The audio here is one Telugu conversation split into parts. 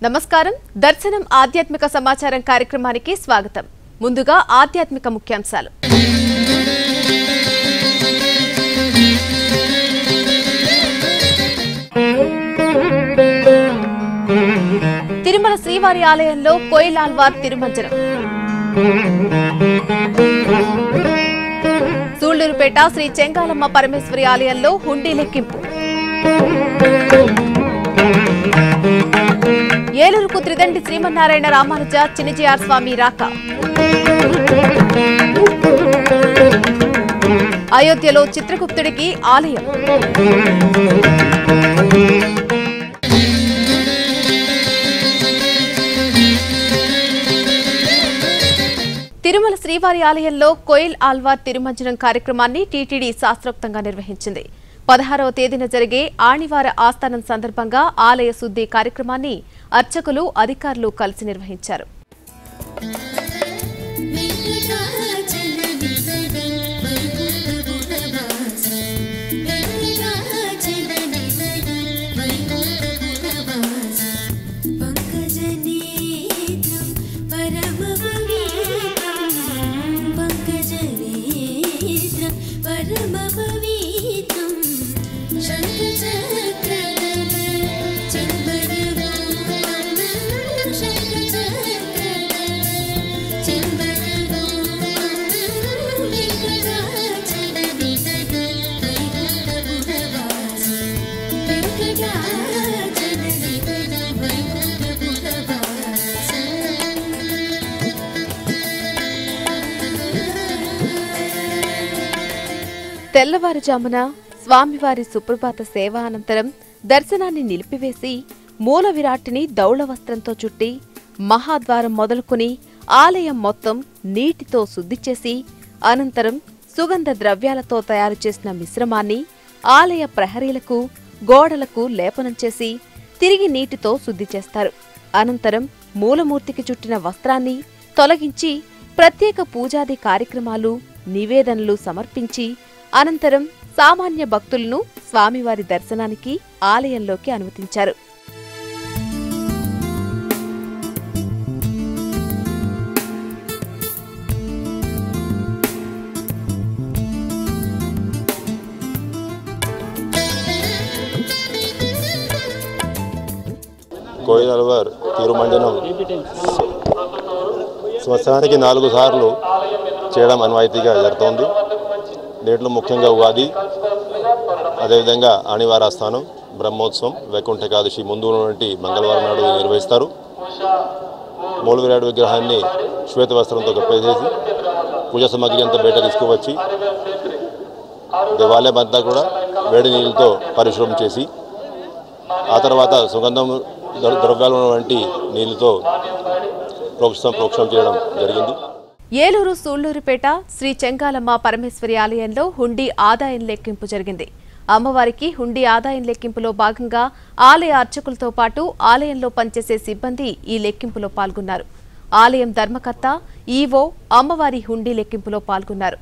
నమస్కారం దర్శనం ఆధ్యాత్మిక సమాచారం కార్యక్రమానికి స్వాగతం ముందుగా ఆధ్యాత్మిక ముఖ్యాంశాలు తిరుమల శ్రీవారి ఆలయంలో కోయిలాల్వార్ తిరుమంజనం సూళ్లూరుపేట శ్రీ చెంగాలమ్మ పరమేశ్వరి ఆలయంలో హుండీ లెక్కింపు ఏలూరుకు త్రిదండి శ్రీమన్నారాయణ రామానుజ చిన్నజీఆర్ స్వామి రాక అయోధ్యలో చిత్రగుప్తుడికి ఆలయం తిరుమల శ్రీవారి ఆలయంలో కోయిల్ ఆల్వార్ తిరుమంజనం కార్యక్రమాన్ని టీటీడీ శాస్త్రోక్తంగా నిర్వహించింది పదహారవ తేదీన జరిగే ఆణివార ఆస్థానం సందర్భంగా ఆలయ శుద్ధి కార్యక్రమాన్ని అర్చకులు అధికారులు కలిసి నిర్వహించారు తెల్లవారుజామున స్వామివారి సుప్రభాత సేవ అనంతరం దర్శనాన్ని నిలిపివేసి మూల విరాట్టిని దౌళ వస్త్రంతో చుట్టి మహాద్వారం మొదలుకొని ఆలయం మొత్తం నీటితో శుద్ధి చేసి అనంతరం సుగంధ ద్రవ్యాలతో తయారు చేసిన మిశ్రమాన్ని ఆలయ ప్రహరీలకు గోడలకు లేపనం చేసి తిరిగి నీటితో శుద్ధి చేస్తారు అనంతరం మూలమూర్తికి చుట్టిన వస్త్రాన్ని తొలగించి ప్రత్యేక పూజాది కార్యక్రమాలు నివేదనలు సమర్పించి అనంతరం సామాన్య భక్తులను స్వామివారి దర్శనానికి ఆలయంలోకి అనుమతించారు కోయిలవర్ తిరుమంజనం సంవత్సరానికి నాలుగు సార్లు చేయడం అన్వాయితీగా జరుగుతోంది దీంట్లో ముఖ్యంగా ఉగాది అదేవిధంగా ఆణివారాస్థానం బ్రహ్మోత్సవం వైకుంఠ ఏకాదశి ముందు ఉన్నటువంటి మంగళవారం నాడు నిర్వహిస్తారు మూలవిరాడు విగ్రహాన్ని శ్వేత వస్త్రంతో కప్పేసేసి పూజా సామాగ్రి అంతా బయట తీసుకువచ్చి దేవాలయం అంతా కూడా వేడి నీళ్ళతో పరిశుభ్రం చేసి ఆ తర్వాత సుగంధం ద్ర- ద్రవ్యాలు ఉన్నటువంటి నీళ్ళతో ప్రోక్షం ప్రోక్షణం చేయడం జరిగింది ఏలూరు సూళ్లూరుపేట శ్రీ చెంగాలమ్మ పరమేశ్వరి ఆలయంలో హుండీ ఆదాయం లెక్కింపు జరిగింది అమ్మవారికి హుండీ ఆదాయం లెక్కింపులో భాగంగా ఆలయ అర్చకులతో పాటు ఆలయంలో పనిచేసే సిబ్బంది ఈ లెక్కింపులో పాల్గొన్నారు ఆలయం ధర్మకర్త ఈవో అమ్మవారి హుండీ లెక్కింపులో పాల్గొన్నారు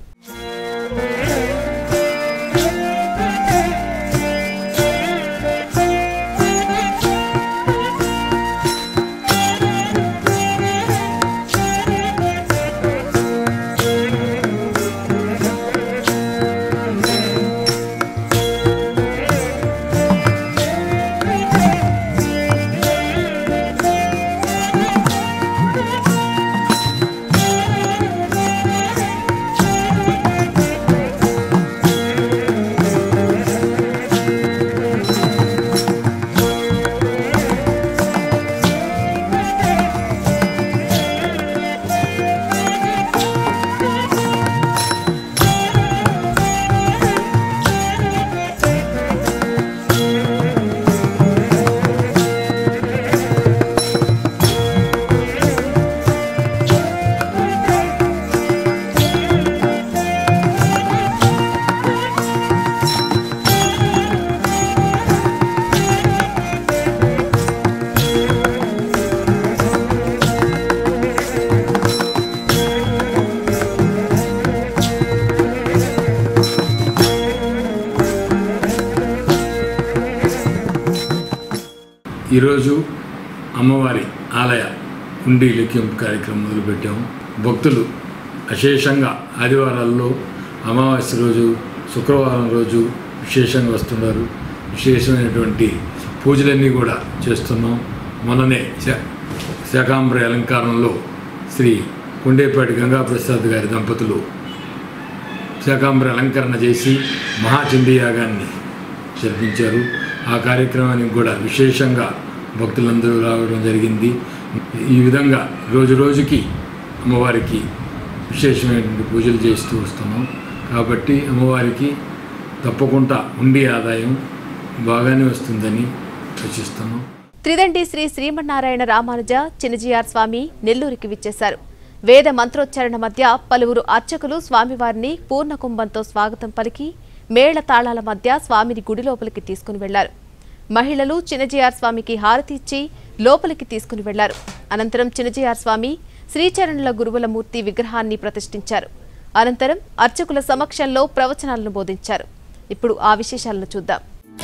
ఈరోజు అమ్మవారి ఆలయ హుండీ లెక్కింపు కార్యక్రమం మొదలుపెట్టాము భక్తులు అశేషంగా ఆదివారాల్లో అమావాస్య రోజు శుక్రవారం రోజు విశేషంగా వస్తున్నారు విశేషమైనటువంటి పూజలన్నీ కూడా చేస్తున్నాం మొన్ననే శా శాకాంబరి అలంకారంలో శ్రీ కుండేపాటి గంగాప్రసాద్ గారి దంపతులు శాకాంబరి అలంకరణ చేసి మహాచండీ యాగాన్ని జరిపించారు ఆ కార్యక్రమానికి కూడా విశేషంగా భక్తులందరూ రావడం జరిగింది ఈ విధంగా రోజు రోజుకి అమ్మవారికి విశేషమైనటువంటి పూజలు చేస్తూ వస్తున్నాం కాబట్టి అమ్మవారికి తప్పకుండా ఉండి ఆదాయం బాగానే వస్తుందని ఆశిస్తున్నాం త్రిదండి శ్రీ శ్రీమన్నారాయణ రామానుజ చిన్నజీఆర్ స్వామి నెల్లూరికి విచ్చేశారు వేద మంత్రోచ్చారణ మధ్య పలువురు అర్చకులు స్వామివారిని పూర్ణ కుంభంతో స్వాగతం పలికి మేళ తాళాల మధ్య స్వామిని గుడి లోపలికి తీసుకుని వెళ్లారు మహిళలు చిన్నజీఆర్ స్వామికి హారతి ఇచ్చి లోపలికి తీసుకుని వెళ్లారు అనంతరం చిన్నజీఆర్ స్వామి శ్రీచరణుల గురువుల మూర్తి విగ్రహాన్ని ప్రతిష్ఠించారు అనంతరం అర్చకుల సమక్షంలో ప్రవచనాలను బోధించారు ఇప్పుడు ఆ విశేషాలను చూద్దాం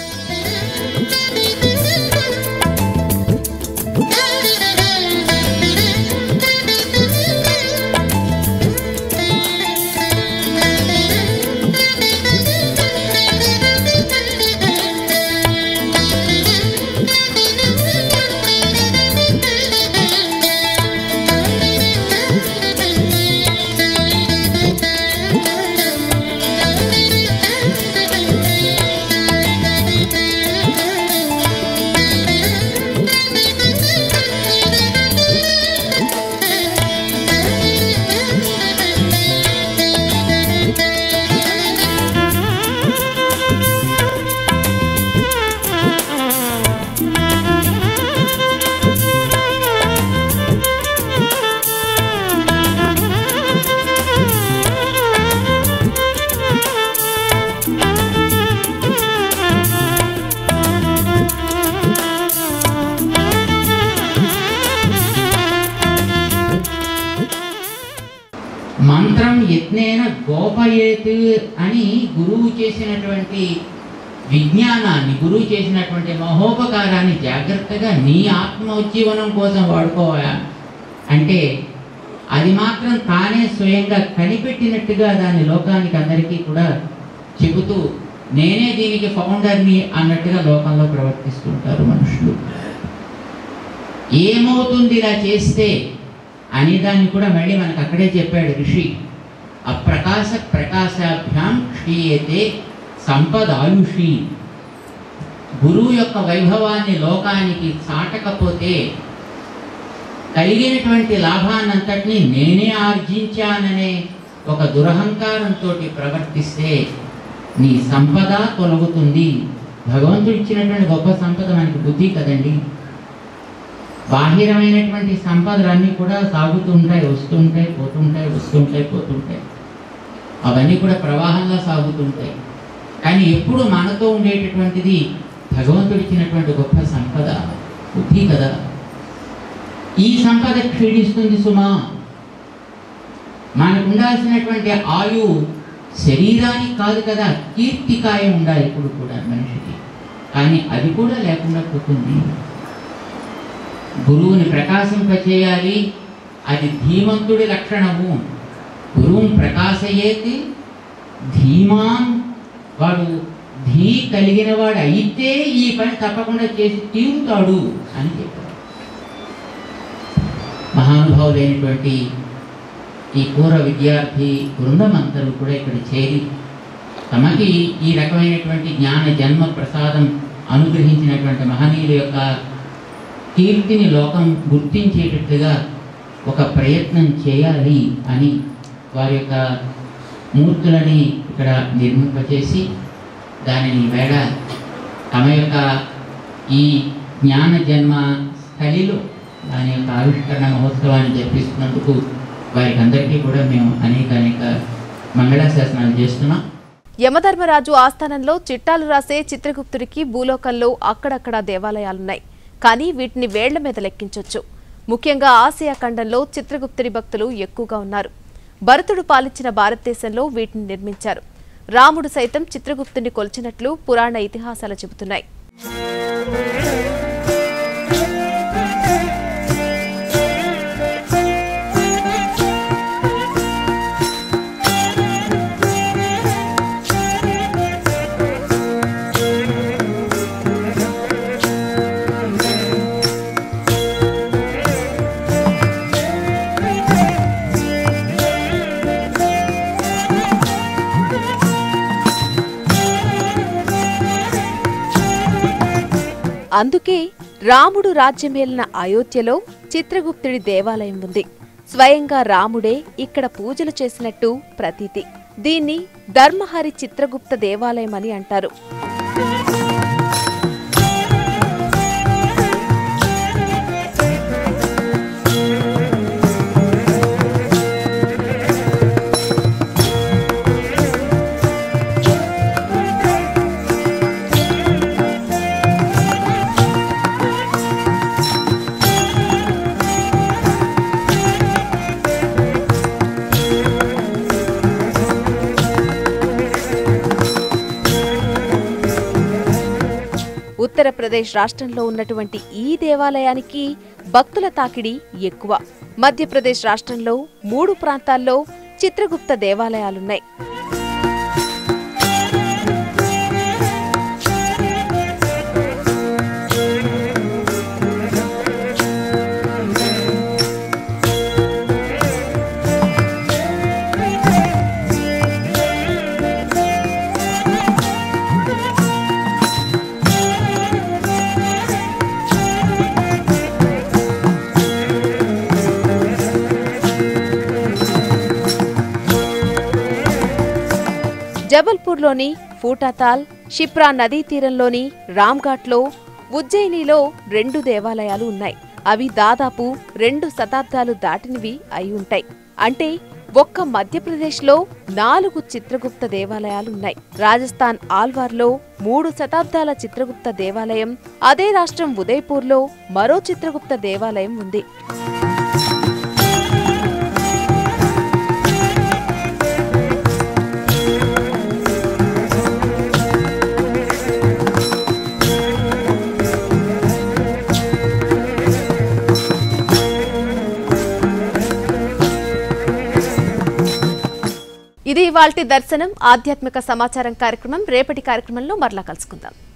మంత్రం యత్నేన గోపయేత్ అని గురువు చేసినటువంటి విజ్ఞానాన్ని గురువు చేసినటువంటి మహోపకారాన్ని జాగ్రత్తగా నీ ఆత్మోజ్జీవనం కోసం వాడుకోవా అంటే అది మాత్రం తానే స్వయంగా కనిపెట్టినట్టుగా దాని లోకానికి అందరికీ కూడా చెబుతూ నేనే దీనికి ఫౌండర్ని అన్నట్టుగా లోకంలో ప్రవర్తిస్తుంటారు మనుషులు ఏమవుతుంది ఇలా చేస్తే అనే దాన్ని కూడా మళ్ళీ మనకు అక్కడే చెప్పాడు ఋషి అప్రకాశ ప్రకాశాభ్యాం క్షీయతే సంపద ఆయుషి గురువు యొక్క వైభవాన్ని లోకానికి చాటకపోతే కలిగినటువంటి లాభాన్నంతటినీ నేనే ఆర్జించాననే ఒక దురహంకారంతో ప్రవర్తిస్తే నీ సంపద తొలగుతుంది భగవంతుడు ఇచ్చినటువంటి గొప్ప సంపద మనకి బుద్ధి కదండి బాహిరమైనటువంటి సంపదలన్నీ కూడా సాగుతూ ఉంటాయి వస్తుంటాయి పోతుంటాయి వస్తుంటాయి పోతుంటాయి అవన్నీ కూడా ప్రవాహంగా సాగుతుంటాయి కానీ ఎప్పుడు మనతో ఉండేటటువంటిది భగవంతుడు ఇచ్చినటువంటి గొప్ప సంపద బుద్ధి కదా ఈ సంపద క్షీణిస్తుంది సుమా మనకు ఉండాల్సినటువంటి ఆయు శరీరానికి కాదు కదా కీర్తికాయం ఉండాలి ఇప్పుడు కూడా మనిషికి కానీ అది కూడా లేకుండా పోతుంది గురువుని ప్రకాశింపచేయాలి అది ధీమంతుడి లక్షణము గురువుని ప్రకాశయేతి ధీమాన్ వాడు ధీ కలిగిన వాడు అయితే ఈ పని తప్పకుండా చేసి తీరుతాడు అని చెప్పారు మహానుభావులైనటువంటి ఈ పూర్వ విద్యార్థి బృందం అందరూ కూడా ఇక్కడ చేరి తమకి ఈ రకమైనటువంటి జ్ఞాన జన్మ ప్రసాదం అనుగ్రహించినటువంటి మహనీయుల యొక్క కీర్తిని లోకం గుర్తించేటట్టుగా ఒక ప్రయత్నం చేయాలి అని వారి యొక్క మూర్తులని ఇక్కడ నిర్మింపచేసి దానిని వేళ తమ యొక్క ఈ జ్ఞాన జన్మ స్థలిలో దాని యొక్క ఆవిష్కరణ మహోత్సవాన్ని జరిపిస్తున్నందుకు వారికి అందరికీ కూడా మేము అనేక అనేక మంగళాశాసనాలు చేస్తున్నాం యమధర్మరాజు ఆస్థానంలో చిట్టాలు రాసే చిత్రగుప్తుడికి భూలోకంలో అక్కడక్కడ దేవాలయాలున్నాయి కానీ వీటిని వేళ్ల మీద లెక్కించొచ్చు ముఖ్యంగా ఆసియా ఖండంలో చిత్రగుప్తుడి భక్తులు ఎక్కువగా ఉన్నారు భరతుడు పాలించిన భారతదేశంలో వీటిని నిర్మించారు రాముడు సైతం చిత్రగుప్తుని కొలిచినట్లు పురాణ ఇతిహాసాలు చెబుతున్నాయి అందుకే రాముడు రాజ్యమేలిన అయోధ్యలో చిత్రగుప్తుడి దేవాలయం ఉంది స్వయంగా రాముడే ఇక్కడ పూజలు చేసినట్టు ప్రతీతి దీన్ని ధర్మహరి చిత్రగుప్త దేవాలయం అని అంటారు ఉత్తరప్రదేశ్ రాష్ట్రంలో ఉన్నటువంటి ఈ దేవాలయానికి భక్తుల తాకిడి ఎక్కువ మధ్యప్రదేశ్ రాష్ట్రంలో మూడు ప్రాంతాల్లో చిత్రగుప్త దేవాలయాలున్నాయి జబల్పూర్లోని ఫూటాతాల్ షిప్రా నదీ తీరంలోని రామ్ఘాట్లో ఉజ్జయినిలో రెండు దేవాలయాలు ఉన్నాయి అవి దాదాపు రెండు శతాబ్దాలు దాటినవి అయి ఉంటాయి అంటే ఒక్క మధ్యప్రదేశ్లో నాలుగు చిత్రగుప్త దేవాలయాలున్నాయి రాజస్థాన్ ఆల్వార్లో మూడు శతాబ్దాల చిత్రగుప్త దేవాలయం అదే రాష్ట్రం ఉదయ్పూర్లో మరో చిత్రగుప్త దేవాలయం ఉంది ఇది ఇవాల్టి దర్శనం ఆధ్యాత్మిక సమాచారం కార్యక్రమం రేపటి కార్యక్రమంలో మరలా కలుసుకుందాం